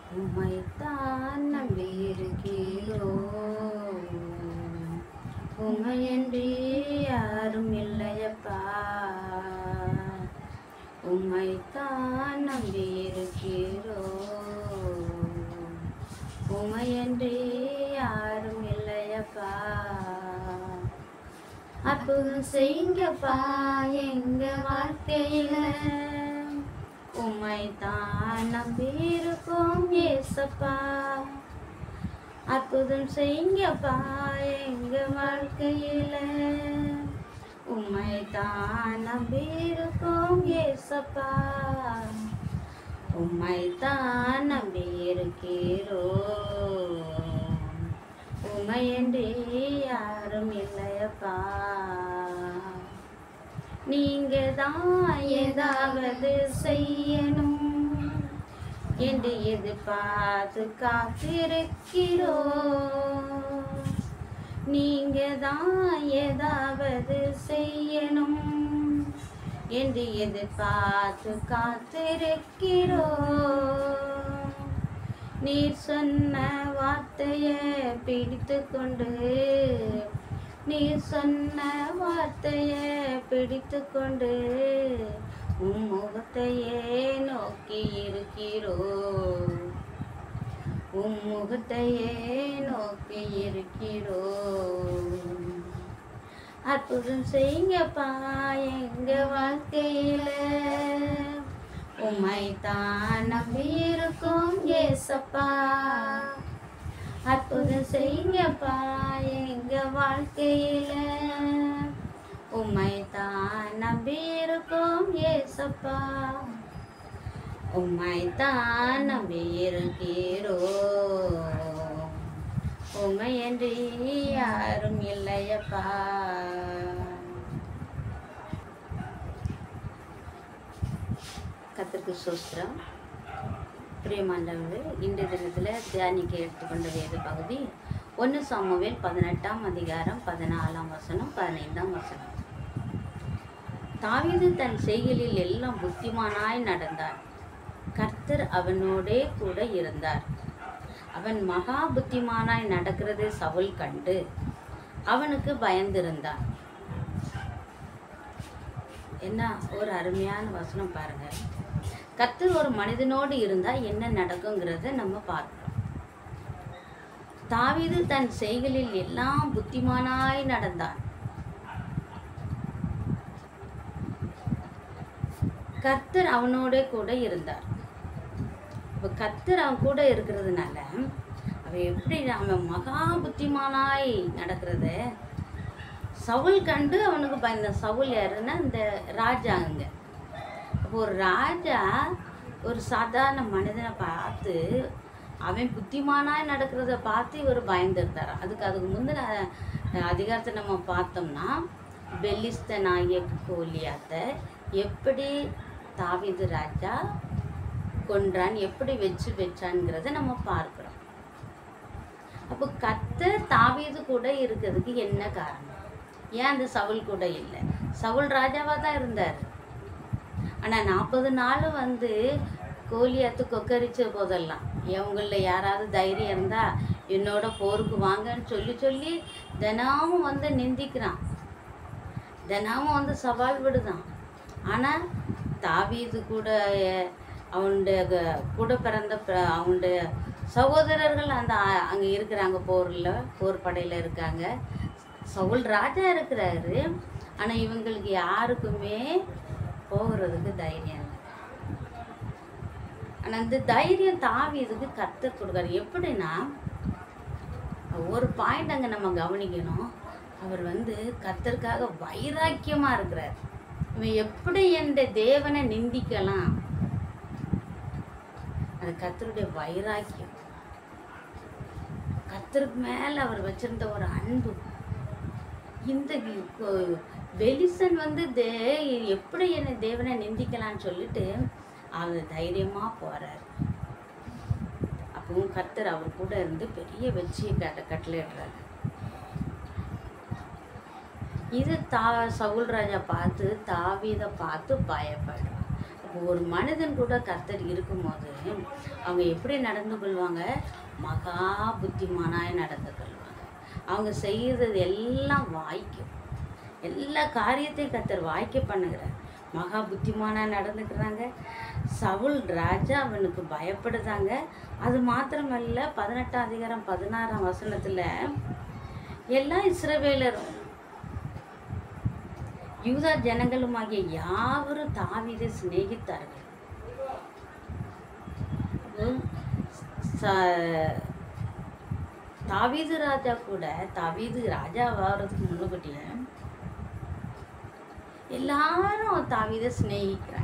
உம்மைத்தான் நம்பியிருக்கிறோ உமையன்றி யாரும் இல்லையப்பா உம்மைத்தான் நம்பியிருக்கிறோ உமையன்றி யாரும் இல்லையப்பா அற்புதம் செய்யுங்கப்பா எங்க வாழ்க்கையில உம்மை தான் நம்பியிருக்கோம் ஏசப்பா அற்புதம் செய்யுங்கப்பா எங்க வாழ்க்கையில உம்மை தான் நம்பியிருக்கோம் ஏசப்பா உம்மை தான் நம்பியிருக்கிறோ உமையன்றி யாரும் இல்லையப்பா நீங்க தான் ஏதாவது செய்யணும் என்று எதிர்பார்த்து காத்திருக்கிறோ நீங்க தான் ஏதாவது செய்யணும் என்று எதிர்பார்த்து காத்திருக்கிறோ நீர் சொன்ன வார்த்தையை பிடித்து கொண்டு நீர் சொன்ன வார்த்தையை பிடித்து கொண்டு உம் முகத்தையே நோக்கி இருக்கிறோ உம் முகத்தையே நோக்கி இருக்கிறோ அற்புதம் செய்யுங்கப்பா எங்க வாழ்க்கையில உம்மை தான் நம்பி இருக்கும் ஏசப்பா அற்புதம் செய்யுங்கப்பா எங்க வாழ்க்கையில உம்மை தான் நம்பி இருக்கும் ஏசப்பா உம்மை தான் நம்பி இருக்கிறோ உமையன்றி யாரும் இல்லையப்பா கத்திற்கு சூஸ்திரம் பிரியமாண்டவர்கள் இன்றைய தினத்தில் தியானிக்க எடுத்துக்கொண்ட வேத பகுதி ஒன்று சாமுவேல் பதினெட்டாம் அதிகாரம் பதினாலாம் வசனம் பதினைந்தாம் வசனம் தாவீது தன் செய்களில் எல்லாம் புத்திமானாய் நடந்தார் கர்த்தர் அவனோடே கூட இருந்தார் அவன் மகா புத்திமானாய் நடக்கிறது சவுல் கண்டு அவனுக்கு பயந்திருந்தான் என்ன ஒரு அருமையான வசனம் பாருங்க கர்த்தர் ஒரு மனிதனோடு இருந்தா என்ன நடக்குங்கிறத நம்ம பார்க்கிறோம் தாவீது தன் செய்களில் எல்லாம் புத்திமானாய் நடந்தான் கர்த்தர் அவனோட கூட இருந்தார் இப்போ கர்த்தர் அவன் கூட இருக்கிறதுனால அவன் எப்படி அவன் மகா புத்திமானாய் நடக்கிறத சவுல் கண்டு அவனுக்கு பயந்த சவுல் யாருன்னா இந்த ராஜாங்க அப்போ ஒரு ராஜா ஒரு சாதாரண மனிதனை பார்த்து அவன் புத்திமானாய் நடக்கிறத பார்த்து இவர் பயந்துருந்தார் அதுக்கு அதுக்கு முந்தின அஹ், அதிகாரத்தை நம்ம பார்த்தோம்னா பெல்லிஸ்தனாகிய கோலியாத்தை எப்படி தாவீது ராஜா கொன்றான் எப்படி வச்சு வச்சான்ங்கிறத நம்ம பார்க்கிறோம் அப்போ கர்த்தர் தாவீது கூட இருக்கிறதுக்கு என்ன காரணம் ஏன் அந்த சவுல் கூட இல்லை சவுல் ராஜாவாக தான் இருந்தார் ஆனால் நாற்பது நாள் வந்து கோலியாத்து கொக்கரிச்ச போதெல்லாம் இவங்களில் யாராவது தைரியம் இருந்தால் என்னோட போருக்கு வாங்கன்னு சொல்லி சொல்லி தினமும் வந்து நிந்திக்கிறான் தினமும் வந்து சவால் விடுதான் ஆனால் தாவீது கூட அவனுடைய க- கூட பிறந்த ப- அவனுடைய சகோதரர்கள் அந்த அ- அங்கே இருக்கிறாங்க போரில் போர் படையில் இருக்காங்க சவுல் ராஜா இருக்கிறாரு ஆனால் இவங்களுக்கு யாருக்குமே போகிறதுக்கு தைரியம் இல்லை ஆனால் அந்த தைரியம் தாவீதுக்கு கற்றுக் கொடுக்குறாரு எப்படின்னா ஒரு பாயிண்ட் அங்கே நம்ம கவனிக்கணும் அவர் வந்து கர்த்தருக்காக வைராக்கியமாக இருக்கிறார் இவன் எப்படி என் தேவனை நிந்திக்கலாம் அது கர்த்தருடைய வைராக்கியம் கர்த்தருக்கு மேலே அவர் வச்சிருந்த ஒரு அன்பு இந்த வி- கொ- பெலிசன் வந்து தே எப்படி என்னை தேவனை நிந்திக்கலாம்னு சொல்லிட்டு அவர் தைரியமாக போகிறார் அப்பவும் கர்த்தர் அவர் கூட இருந்து பெரிய வெற்றியை கட்ட கட்டளையிடுறாரு இது தா சவுல் ராஜா பார்த்து தாவீதை பார்த்து பயப்படுறான் அப்போ ஒரு மனிதன் கூட கர்த்தர் இருக்கும்போது அவங்க எப்படி நடந்து கொள்வாங்க மகா புத்திமானாய் நடந்து கொள்வாங்க அவங்க செய்கிறது எல்லாம் வாய்க்கும் எல்லா காரியத்தையும் கத்தர் வாய்க்க பண்ணுகிறார் மகா புத்திமானா நடந்துக்கிறாங்க சவுல் ராஜா அவனுக்கு பயப்படுதாங்க அது மாத்திரமல்ல பதினெட்டாம் அதிகாரம் பதினாறாம் வசனத்துல எல்லா இஸ்ரவேலரும் யூதா ஜனங்களுமாகிய யாவரும் தாவீதை சிநேகித்தார்கள் அப்போ ச- தாவீது ராஜா கூட தாவீது ராஜா ஆகிறதுக்கு முன்னுக்கூட்டியே எல்லாரும் தாவீதை சிநேகிக்கிறாங்க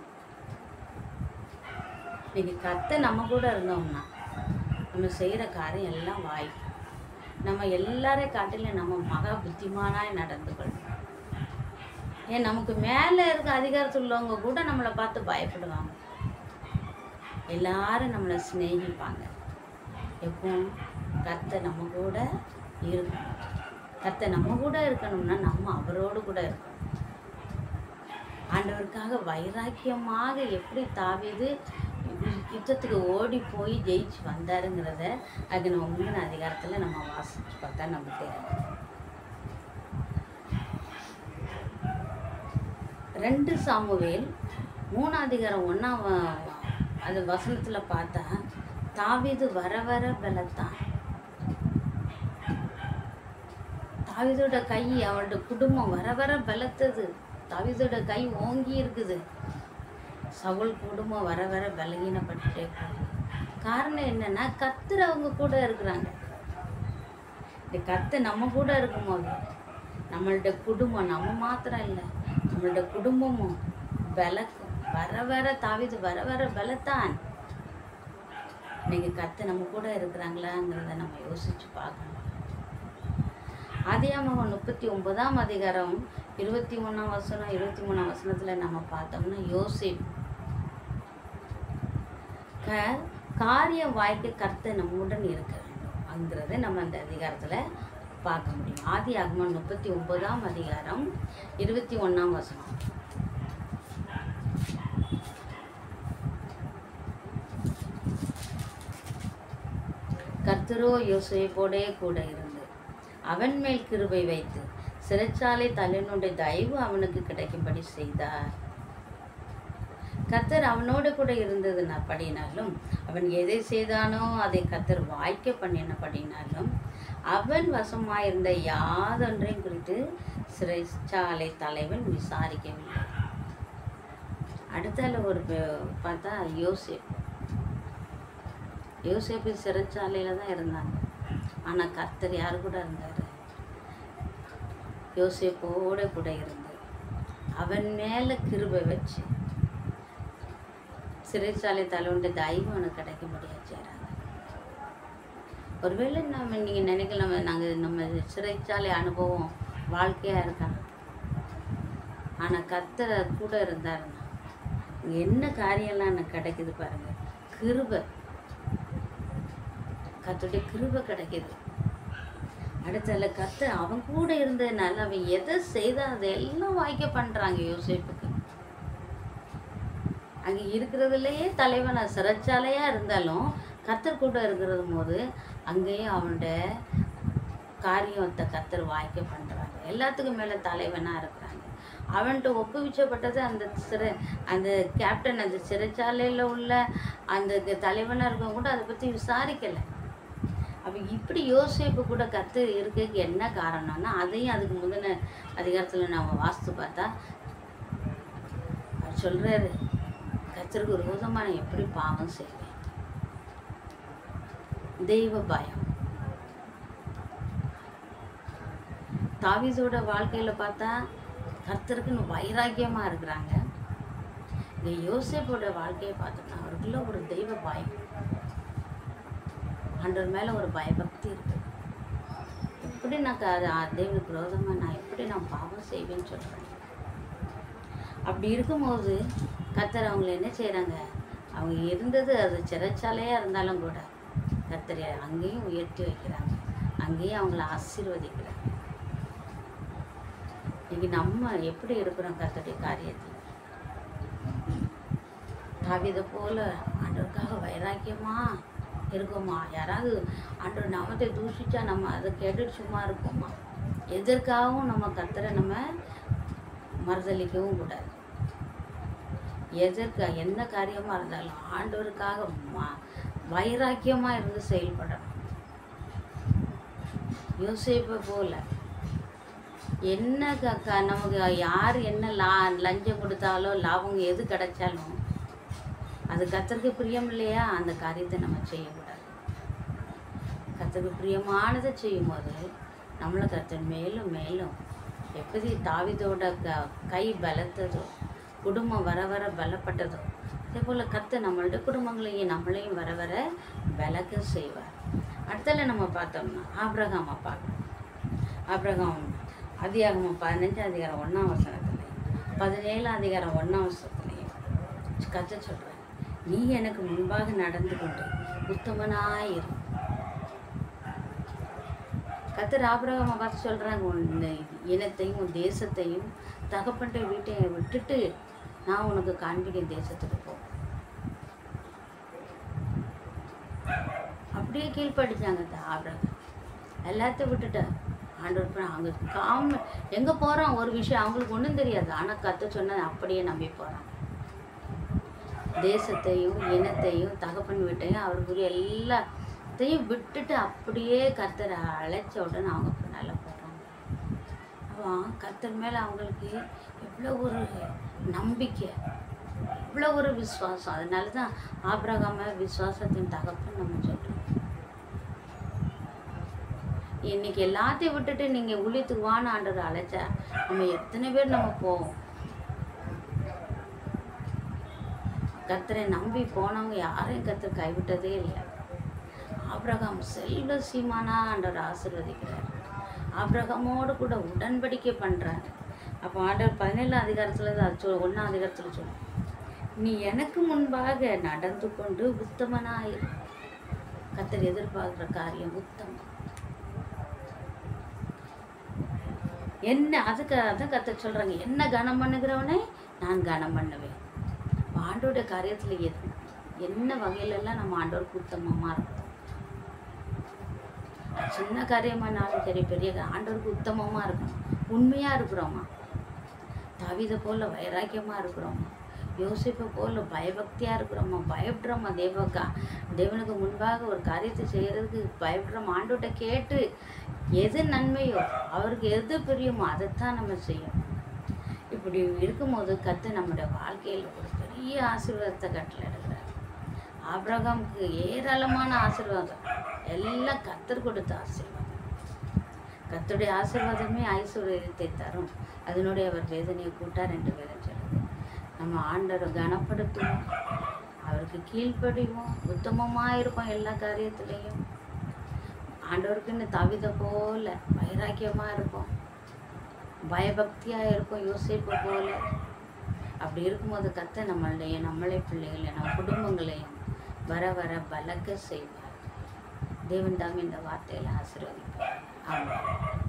இன்னைக்கு கத்த நம்ம கூட இருந்தோம்னா நம்ம செய்கிற காரியம் எல்லாம் வாய்க்கும் நம்ம எல்லாரையும் காட்டிலும் நம்ம மகா புத்திமானாய் நடந்து கொள்ளணும் ஏன் நமக்கு மேலே இருக்க அதிகாரத்தில் உள்ளவங்க கூட நம்மளை பார்த்து பயப்படுவாங்க எல்லாரும் நம்மளை சிநேகிப்பாங்க எப்போ கத்தை நம்ம கூட இருக்கணும் கத்தை நம்ம கூட இருக்கணும்னா நம்ம அவரோடு கூட இருக்கணும் ஆண்டவருக்காக வைராக்கியமாக எப்படி தாவீது யுத்தத்துக்கு ஓடி போய் ஜெயிச்சு வந்தாருங்கிறத அது நம்ம முந்தின அதிகாரத்தில் நம்ம வாசிச்சு பார்த்தா நமக்கு தெரியும் ரெண்டு சாமுவேல் மூணாம் அதிகாரம் ஒன்றாம் அது வசனத்தில் பார்த்தா தாவீது வர வர பலத்தான் தாவீதோட கை அவளோட குடும்பம் வர வர பலத்தது தாவீதோட கை ஓங்கி இருக்குது சவுல் குடும்பம் வர வர பலகீனப்பட்டுட்டே போகுது காரணம் என்னன்னா கத்தர் அவங்க கூட இருக்கிறாங்க இந்த கத்து நம்ம கூட இருக்கும்போது நம்மள்ட குடும்பம் நம்ம மாத்திரம் இல்லை நம்மள்ட குடும்பமும் பலக்கும் வர வர தாவிது வர வர பலத்தான் இன்னைக்கு கத்து நம்ம கூட இருக்கிறாங்களாங்கிறத நம்ம யோசிச்சு பார்க்கணும் ஆதியாமகம் முப்பத்தி ஒன்பதாம் அதிகாரம் இருபத்தி ஒன்றாம் வசனம் இருபத்தி மூணாம் வசனத்தில் நம்ம பார்த்தோம்னா யோசிப் க காரியம் வாய்க்க கர்த்த நம்முடன் இருக்க வேண்டும் அங்கிறத நம்ம அந்த அதிகாரத்தில் பார்க்க முடியும் ஆதி ஆகமம் முப்பத்தி ஒன்பதாம் அதிகாரம் இருபத்தி ஒன்றாம் வசனம் கர்த்தரோ யோசேப்போடே கூட இருந்து அவன் மேல் கிருபை வைத்து சிறைச்சாலை தலைவனுடைய தயவு அவனுக்கு கிடைக்கும்படி செய்தார் கர்த்தர் அவனோடு கூட இருந்ததுன்னா படினாலும் அவன் எதை செய்தானோ அதை கர்த்தர் வாய்க்க பண்ணினபடினாலும் அவன் வசமாயிருந்த யாதொன்றையும் குறித்து சிறைச்சாலை தலைவன் விசாரிக்கவில்லை அடுத்தால ஒரு பே- பார்த்தா யோசேப் யோசேப்பு சிறைச்சாலையில் தான் இருந்தாங்க ஆனால் கர்த்தர் யார் கூட இருந்தார் யோசேப்போட கூட இருந்து அவன் மேலே கிருபை வச்சு சிறைச்சாலை தலைவனுடைய தயவு அவனுக்கு கிடைக்க முடியாது செய்கிறாங்க ஒருவேளை நம்ம நீங்கள் நினைக்கலாம் நாங்கள் நம்ம சிறைச்சாலை அனுபவம் வாழ்க்கையாக இருக்கலாம் ஆனால் கர்த்தர் கூட இருந்தாருன்னா என்ன காரியம்லாம் எனக்கு கிடைக்குது பாருங்க கிருபை கர்த்தருடைய கிருபை கிடைக்குது அடுத்தல கத்த அவன் கூட இருந்ததுனால அவன் எதை செய்தா அதெல்லாம் வாய்க்க பண்றாங்க யோசிப்புக்கு அங்க இருக்கிறதுலயே தலைவன் சிறைச்சாலையா இருந்தாலும் கத்தர் கூட இருக்கிறது போது அங்கேயும் அவனோட காரியத்தை கத்தர் வாய்க்க பண்றாங்க எல்லாத்துக்கும் மேல தலைவனா இருக்கிறாங்க அவன்கிட்ட ஒப்புவிச்சப்பட்டது அந்த சிறை அந்த கேப்டன் அந்த சிறைச்சாலையில உள்ள அந்த தலைவனா இருக்கவங்க கூட அதை பத்தி விசாரிக்கல அப்ப இப்படி யோசிப்பு கூட கத்து இருக்கக்கு என்ன காரணம்னா அதையும் அதுக்கு முந்தின அதிகாரத்துல நாம வாஸ்து பார்த்தா அவர் சொல்றாரு கத்தருக்கு விரோதமா நான் எப்படி பாவம் செய்வேன் தெய்வ பயம் தாவீதோட வாழ்க்கையில பார்த்தா கர்த்தருக்குன்னு வைராக்கியமா இருக்கிறாங்க இந்த யோசேப்போட வாழ்க்கையை பார்த்தோம்னா அவருக்குள்ள ஒரு தெய்வ பயம் ஆண்டவர் மேலே ஒரு பயபக்தி இருக்கு எப்படி நான் க- அது தேவனுக்கு விரோதமாக நான் எப்படி நான் பாவம் செய்வேன்னு சொல்கிறேன் அப்படி இருக்கும்போது கர்த்தர் அவங்கள என்ன செய்கிறாங்க அவங்க இருந்தது அது சிறைச்சாலையாக இருந்தாலும் கூட கர்த்தரை அங்கேயும் உயர்த்தி வைக்கிறாங்க அங்கேயும் அவங்கள ஆசீர்வதிக்கிறாங்க இன்னைக்கு நம்ம எப்படி இருக்கிறோம் கர்த்தருடைய காரியத்தில் தாவிதை போல ஆண்டவர் அவருக்காக வைராக்கியமா இருக்கோமா யாராவது ஆண்டவர் நாமத்தை தூஷிச்சா நம்ம அதை கேட்டுட்டு சும்மா இருப்போமா எதற்காகவும் நம்ம கத்தரை நம்ம மறுதளிக்கவும் கூடாது எதற்கு எந்த காரியமாக இருந்தாலும் ஆண்டவருக்காக ம- வைராக்கியமா இருந்து செயல்படணும் யோசிப்பை போல என்ன க- க- நமக்கு யார் என்ன லா லஞ்சம் கொடுத்தாலோ லாபம் எது கிடைச்சாலும் அது கத்தருக்கு பிரியம் இல்லையா அந்த காரியத்தை நம்ம செய்யக்கூடாது கத்தருக்கு பிரியமானதை செய்யும்போது நம்மளை கத்தர் மேலும் மேலும் எப்படி தாவிதோட க கை பலத்ததோ குடும்பம் வர வர பலப்பட்டதோ அதே போல் கத்து நம்மளுடைய குடும்பங்களையும் நம்மளையும் வர வர பலக்க செய்வார் அடுத்தல நம்ம பார்த்தோம்னா ஆபிரகாமை பார்க்கணும் ஆபிரகாம் அதிகாரம் பதினஞ்சு அதிகாரம் ஒன்றாம் வசனத்துலையும் பதினேழாம் அதிகாரம் ஒன்றாம் வசனத்துலையும் கத்த சொல்கிறேன் நீ எனக்கு முன்பாக நடந்து கொண்டு உத்தமனாயிரு கத்தர் ஆபிரகாமை பார்த்து சொல்கிறாங்க உன் இனத்தையும் உன் தேசத்தையும் தகப்பன்ற வீட்டையும் விட்டுட்டு நான் உனக்கு காண்பிக்கும் தேசத்துக்கு போ அப்படியே கீழ்ப்படிச்சாங்க இந்த ஆபிரகாம் எல்லாத்தையும் விட்டுட்டேன் ஆண்டவர் போய் அங்கே காம எங்கே போகிறோம் ஒரு விஷயம் அவங்களுக்கு ஒன்றும் தெரியாது ஆனால் கத்த சொன்னதை அப்படியே நம்பி போகிறாங்க தேசத்தையும் இனத்தையும் தகப்பன் வீட்டையும் அவருக்குரிய எல்லாத்தையும் விட்டுட்டு அப்படியே கத்தரை அழைச்ச உடனே அவங்க பின்னால் போகிறாங்க அவன் கத்தர் மேலே அவங்களுக்கு எவ்வளோ ஒரு நம்பிக்கை இவ்வளோ ஒரு விசுவாசம் அதனால தான் ஆபிரகாம விசுவாசத்தின் தகப்பன் நம்ம சொல்கிறோம் இன்னைக்கு எல்லாத்தையும் விட்டுட்டு நீங்கள் ஊழியத்துக்கு வான ஆண்டவர் அழைச்சா நம்ம எத்தனை பேர் நம்ம போவோம் கத்தரை நம்பி போனவங்க யாரையும் கத்தர் கைவிட்டதே இல்லை ஆபிரகாம் செல்வ சீமானா ஆண்டவர் ஆசீர்வதிக்கிறார் ஆபிரகாமோடு கூட உடன்படிக்கை பண்ணுறாரு அப்போ ஆண்டவர் பதினேழாம் அதிகாரத்தில் அது சொல் ஒன்றாம் அதிகாரத்தில் சொல்லும் நீ எனக்கு முன்பாக நடந்து கொண்டு உத்தமனாயிரு கத்தர் எதிர்பார்க்குற காரியம் உத்தமம் என்ன அதுக்கு அதான் கத்த சொல்கிறாங்க என்ன கனம் பண்ணுகிறவனே நான் கனம் பண்ணுவேன் ஆண்டோட காரியத்தில் எது என்ன வகையிலெல்லாம் நம்ம ஆண்டோருக்கு உத்தமமாக இருக்கோம் சின்ன காரியமானாலும் சரி பெரிய கா- ஆண்டவருக்கு உத்தமமாக இருக்கணும் உண்மையாக இருக்கிறோமா தவித போல வைராக்கியமாக இருக்கிறோமா யோசிப்பை போல பயபக்தியாக இருக்கிறோமா பயப்படுறோமா தேவக்கா தேவனுக்கு முன்பாக ஒரு காரியத்தை செய்கிறதுக்கு பயப்படுறோம் ஆண்டோட்ட கேட்டு எது நன்மையோ அவருக்கு எது பிரியுமோ அதைத்தான் நம்ம செய்யணும் இப்படி இருக்கும்போது கத்து நம்முடைய வாழ்க்கையில் ஒரு பெரிய ஆசீர்வாதத்தை கட்டளை எடுக்கிறார் ஆபிரகாமுக்கு ஏராளமான ஆசீர்வாதம் எல்லாம் கத்தர் கொடுத்த ஆசீர்வாதம் கத்துடைய ஆசீர்வாதமே ஐஸ்வர்யத்தை தரும் அதனுடைய அவர் வேதனையை கூட்டார் என்று வேதம் சொல்லுது நம்ம ஆண்டவரை கனப்படுத்துவோம் அவருக்கு கீழ்ப்படிவோம் உத்தமமாக இருப்போம் எல்லா காரியத்திலையும் ஆண்டவருக்குன்னு தவித போல வைராக்கியமாக இருப்போம் பயபக்தியாக இருப்போம் யோசிப்பு போல அப்படி இருக்கும்போது கத்த நம்மளுடைய நம்மளை பிள்ளைகளை நம்ம குடும்பங்களையும் வர வர பலக்க செய்வார் தேவன் தாம் இந்த வார்த்தையில ஆசீர்வதிப்பார் ஆமாம்